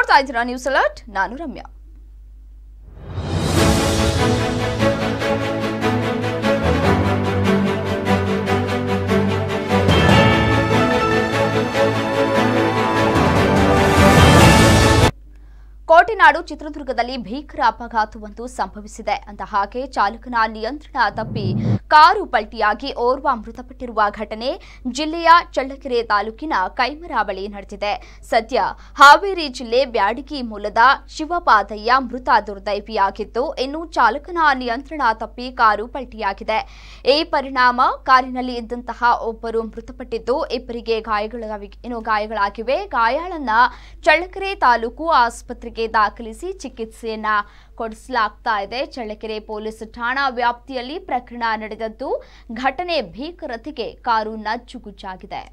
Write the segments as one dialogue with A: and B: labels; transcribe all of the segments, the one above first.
A: ನೋಡ್ತಾ ಇದ್ದೀರಾ news alert ನಾನು ರಮ್ಯಾ ಕೋಟೆನಾಡು ಚಿತ್ರದುರ್ಗದಲ್ಲಿ ಭೀಕರ ಅಪಘಾತವೊಂದು ಸಂಭವಿಸಿದೆ ಅಂತ ಹಾಗೆ ಚಾಲಕನ ನಿಯಂತ್ರಣ ತಪ್ಪಿ ಕಾರು ಪಲ್ಟಿಯಾಗಿ ಓರ್ವ ಮೃತಪಟ್ಟಿರುವ ಘಟನೆ ಜಿಲ್ಲೆಯ ಚಳ್ಳಕೆರೆ ತಾಲೂಕಿನ ಕೈಮರ ಬಳಿ ನಡೆದಿದೆ ಸದ್ಯ ಹಾವೇರಿ ಜಿಲ್ಲೆ ಬ್ಯಾಡಗಿ ಮೂಲದ ಶಿವಪಾದಯ್ಯ ಮೃತ ದುರ್ದೈವಿಯಾಗಿದ್ದು ಇನ್ನು ಚಾಲಕನ ನಿಯಂತ್ರಣ ತಪ್ಪಿ ಕಾರು ಪಲ್ಟಿಯಾಗಿದೆ ಈ ಪರಿಣಾಮ ಕಾರಿನಲ್ಲಿ ಇದ್ದಂತಹ ಒಬ್ಬರು ಮೃತಪಟ್ಟಿದ್ದು ಇಬ್ಬರಿಗೆ ಗಾಯಗಳಾಗಿ ಇನ್ನು ಗಾಯಗಳಾಗಿವೆ ಗಾಯಾಳನ್ನ ಚಳ್ಳಕೆರೆ ತಾಲೂಕು ಆಸ್ಪತ್ರೆಗೆ ದಾಖಲಿಸಿ ಚಿಕಿತ್ಸೆಯನ್ನ ಕೊಡಿಸಲಾಗ್ತಾ ಇದೆ ಚಳ್ಳಕೆರೆ ಪೊಲೀಸ್ ಠಾಣಾ ವ್ಯಾಪ್ತಿಯಲ್ಲಿ ಪ್ರಕರಣ ನಡೆದದ್ದು ಘಟನೆ ಭೀಕರತೆಗೆ ಕಾರು ನಜ್ಜುಗುಜ್ಜಾಗಿದೆ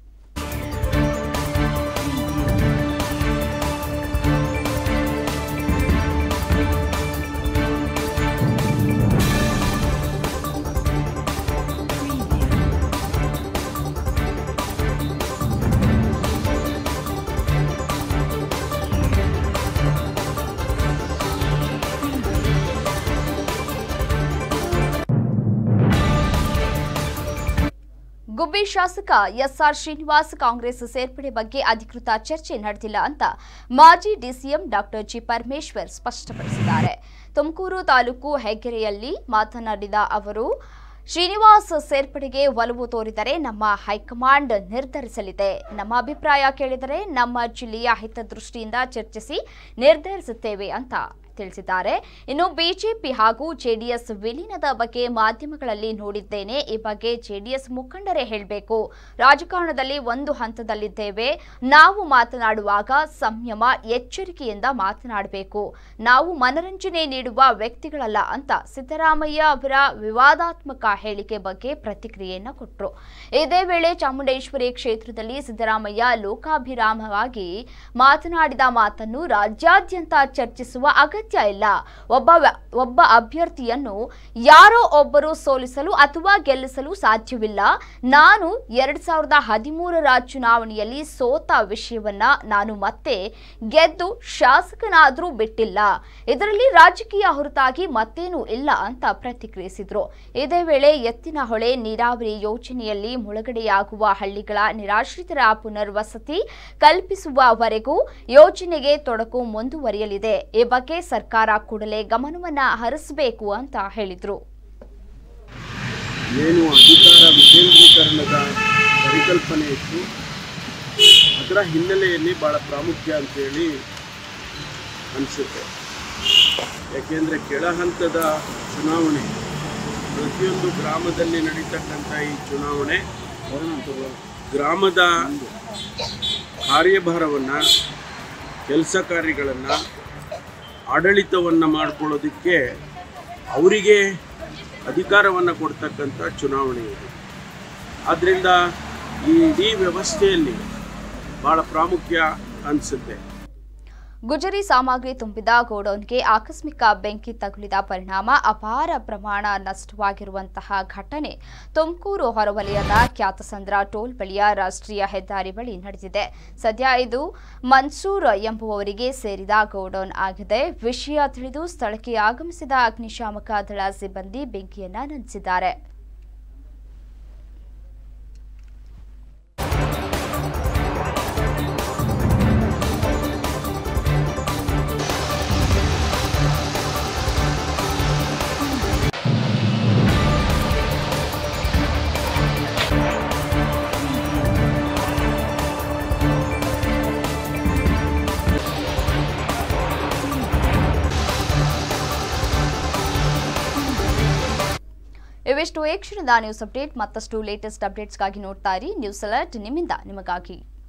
A: ಗುಬ್ಬಿ ಶಾಸಕ ಎಸ್ಆರ್ ಶ್ರೀನಿವಾಸ್ ಕಾಂಗ್ರೆಸ್ ಸೇರ್ಪಡೆ ಬಗ್ಗೆ ಅಧಿಕೃತ ಚರ್ಚೆ ನಡೆದಿಲ್ಲ ಅಂತ ಮಾಜಿ ಡಿಸಿಎಂ ಡಾಕ್ಟರ್ ಜಿ ಪರಮೇಶ್ವರ್ ಸ್ಪಷ್ಟಪಡಿಸಿದ್ದಾರೆ ತುಮಕೂರು ತಾಲೂಕು ಹೆಗ್ಗೆರೆಯಲ್ಲಿ ಮಾತನಾಡಿದ ಅವರು ಶ್ರೀನಿವಾಸ್ ಸೇರ್ಪಡೆಗೆ ಒಲವು ತೋರಿದರೆ ನಮ್ಮ ಹೈಕಮಾಂಡ್ ನಿರ್ಧರಿಸಲಿದೆ ನಮ್ಮ ಅಭಿಪ್ರಾಯ ಕೇಳಿದರೆ ನಮ್ಮ ಜಿಲ್ಲೆಯ ಹಿತದೃಷ್ಟಿಯಿಂದ ಚರ್ಚಿಸಿ ನಿರ್ಧರಿಸುತ್ತೇವೆ ಅಂತ ತಿಳಿಸಿದ್ದಾರೆ ಇನ್ನು ಬಿಜೆಪಿ ಹಾಗೂ ಜೆಡಿಎಸ್ ವಿಲೀನದ ಬಗ್ಗೆ ಮಾಧ್ಯಮಗಳಲ್ಲಿ ನೋಡಿದ್ದೇನೆ ಈ ಬಗ್ಗೆ ಜೆಡಿಎಸ್ ಮುಖಂಡರೇ ಹೇಳಬೇಕು ರಾಜಕಾರಣದಲ್ಲಿ ಒಂದು ಹಂತದಲ್ಲಿದ್ದೇವೆ ನಾವು ಮಾತನಾಡುವಾಗ ಸಂಯಮ ಎಚ್ಚರಿಕೆಯಿಂದ ಮಾತನಾಡಬೇಕು ನಾವು ಮನರಂಜನೆ ನೀಡುವ ವ್ಯಕ್ತಿಗಳಲ್ಲ ಅಂತ ಸಿದ್ದರಾಮಯ್ಯ ಅವರ ವಿವಾದಾತ್ಮಕ ಹೇಳಿಕೆ ಬಗ್ಗೆ ಪ್ರತಿಕ್ರಿಯೆಯನ್ನ ಕೊಟ್ಟರು ಇದೇ ವೇಳೆ ಚಾಮುಂಡೇಶ್ವರಿ ಕ್ಷೇತ್ರದಲ್ಲಿ ಸಿದ್ದರಾಮಯ್ಯ ಲೋಕಾಭಿರಾಮವಾಗಿ ಮಾತನಾಡಿದ ಮಾತನ್ನು ರಾಜ್ಯಾದ್ಯಂತ ಚರ್ಚಿಸುವ ಅಗತ್ಯ ಇಲ್ಲ ಒಬ್ಬ ವ್ಯ- ಒಬ್ಬ ಅಭ್ಯರ್ಥಿಯನ್ನು ಯಾರೋ ಒಬ್ಬರು ಸೋಲಿಸಲು ಅಥವಾ ಗೆಲ್ಲಿಸಲು ಸಾಧ್ಯವಿಲ್ಲ ನಾನು ಎರಡ್ ಸಾವಿರದ ಹದಿಮೂರರ ಚುನಾವಣೆಯಲ್ಲಿ ಸೋತ ವಿಷಯವನ್ನ ನಾನು ಮತ್ತೆ ಗೆದ್ದು ಶಾಸಕನಾದ್ರೂ ಬಿಟ್ಟಿಲ್ಲ ಇದರಲ್ಲಿ ರಾಜಕೀಯ ಹೊರತಾಗಿ ಮತ್ತೇನೂ ಇಲ್ಲ ಅಂತ ಪ್ರತಿಕ್ರಿಯಿಸಿದ್ರು ಇದೇ ವೇಳೆ ಎತ್ತಿನಹೊಳೆ ನೀರಾವರಿ ಯೋಜನೆಯಲ್ಲಿ ಮುಳುಗಡೆಯಾಗುವ ಹಳ್ಳಿಗಳ ನಿರಾಶ್ರಿತರ ಪುನರ್ವಸತಿ ಕಲ್ಪಿಸುವವರೆಗೂ ಯೋಜನೆಗೆ ತೊಡಕು ಮುಂದುವರಿಯಲಿದೆ ಈ ಬಗ್ಗೆ ಸರ್ಕಾರ ಕೂಡಲೇ ಗಮನವನ್ನ ಹರಿಸಬೇಕು ಅಂತ ಹೇಳಿದ್ರು
B: ಏನು ಅಧಿಕಾರ ವಿಕೇಂದ್ರೀಕರಣದ ಪರಿಕಲ್ಪನೆ ಇತ್ತು ಅದರ ಹಿನ್ನೆಲೆಯಲ್ಲಿ ಭಾಳ ಪ್ರಾಮುಖ್ಯ ಅಂತೇಳಿ ಅನಿಸುತ್ತೆ ಯಾಕೆಂದರೆ ಕೆಳಹಂತದ ಚುನಾವಣೆ ಪ್ರತಿಯೊಂದು ಗ್ರಾಮದಲ್ಲಿ ನಡೀತಕ್ಕಂಥ ಈ ಚುನಾವಣೆ ಗ್ರಾಮದ ಕಾರ್ಯಭಾರವನ್ನು ಕೆಲಸ ಕಾರ್ಯಗಳನ್ನು ಆಡಳಿತವನ್ನು ಮಾಡ್ಕೊಳ್ಳೋದಕ್ಕೆ ಅವರಿಗೆ ಅಧಿಕಾರವನ್ನು ಕೊಡ್ತಕ್ಕಂಥ ಚುನಾವಣೆ ಇದು ಆದ್ದರಿಂದ ಈ ಇಡೀ ವ್ಯವಸ್ಥೆಯಲ್ಲಿ ಭಾಳ ಪ್ರಾಮುಖ್ಯ ಅನಿಸುತ್ತೆ
A: ಗುಜರಿ ಸಾಮಗ್ರಿ ತುಂಬಿದ ಗೋಡೌನ್ಗೆ ಆಕಸ್ಮಿಕ ಬೆಂಕಿ ತಗುಲಿದ ಪರಿಣಾಮ ಅಪಾರ ಪ್ರಮಾಣ ನಷ್ಟವಾಗಿರುವಂತಹ ಘಟನೆ ತುಮಕೂರು ಹೊರವಲಯದ ಖ್ಯಾತಸಂದ್ರ ಟೋಲ್ ಬಳಿಯ ರಾಷ್ಟ್ರೀಯ ಹೆದ್ದಾರಿ ಬಳಿ ನಡೆದಿದೆ ಸದ್ಯ ಇದು ಮನ್ಸೂರ್ ಎಂಬುವವರಿಗೆ ಸೇರಿದ ಗೋಡೌನ್ ಆಗಿದೆ ವಿಷಯ ತಿಳಿದು ಸ್ಥಳಕ್ಕೆ ಆಗಮಿಸಿದ ಅಗ್ನಿಶಾಮಕ ದಳ ಸಿಬ್ಬಂದಿ ಬೆಂಕಿಯನ್ನ ನಂದಿಸಿದ್ದಾರೆ ಇವಿಷ್ಟು ಈ ಕ್ಷಣದ ನ್ಯೂಸ್ ಅಪ್ಡೇಟ್ ಮತ್ತಷ್ಟು ಲೇಟೆಸ್ಟ್ ಅಪ್ಡೇಟ್ಸ್ಗಾಗಿ ನೋಡ್ತಾ ಇರಿ ನ್ಯೂಸ್ ಅಲರ್ಟ್ ನಿಮ್ಮಿಂದ ನಿಮಗಾಗಿ